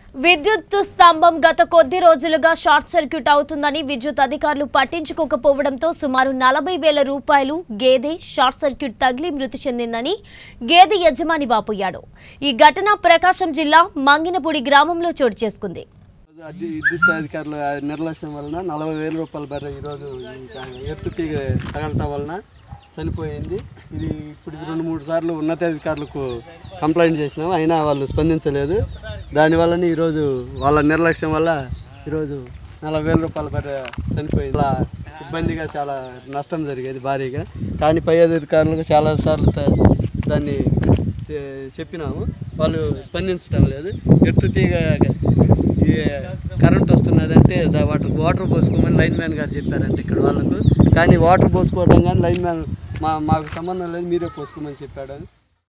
విద్యుత్ స్తంభం గత కొద్ది రోజులుగా షార్ట్ సర్క్యూట్ అవుతుందని విద్యుత్ అధికారులు పట్టించుకోకపోవడంతో సుమారు నలభై వేల రూపాయలు గేదె షార్ట్ సర్క్యూట్ తగిలి మృతి చెందిందని గేదె యజమాని వాపోయాడు ఈ ఘటన ప్రకాశం జిల్లా మంగినపూడి గ్రామంలో చోటు చేసుకుంది ఈరోజు అధి విద్యుత్ అధికారుల నిర్లక్ష్యం వలన నలభై వేల రూపాయల బర్రె ఈరోజు ఈ ఎత్తు తీగ తగలటం వలన చనిపోయింది ఇది ఇప్పుడు రెండు మూడు సార్లు ఉన్నతాధికారులకు కంప్లైంట్ చేసినాం అయినా వాళ్ళు స్పందించలేదు దానివల్లనే ఈరోజు వాళ్ళ నిర్లక్ష్యం వల్ల ఈరోజు నలభై వేల రూపాయల బర్రె చనిపోయింది అలా ఇబ్బందిగా చాలా నష్టం జరిగేది భారీగా కానీ పై అధికారులకు చాలాసార్లు త- దాన్ని చె- చెప్పినాము వాళ్ళు స్పందించడం లేదు ఎత్తు తీగ ఈ కరెంట్ వస్తున్నదంటే దా- వాటర్ వాటర్ పోసుకోమని లైన్ మ్యాన్ గారు చెప్పారంటే ఇక్కడ వాళ్ళకు కానీ వాటర్ పోసుకోవడం కానీ లైన్ మ్యాన్ మా మాకు సంబంధం లేదు మీరే పోసుకోమని చెప్పాడని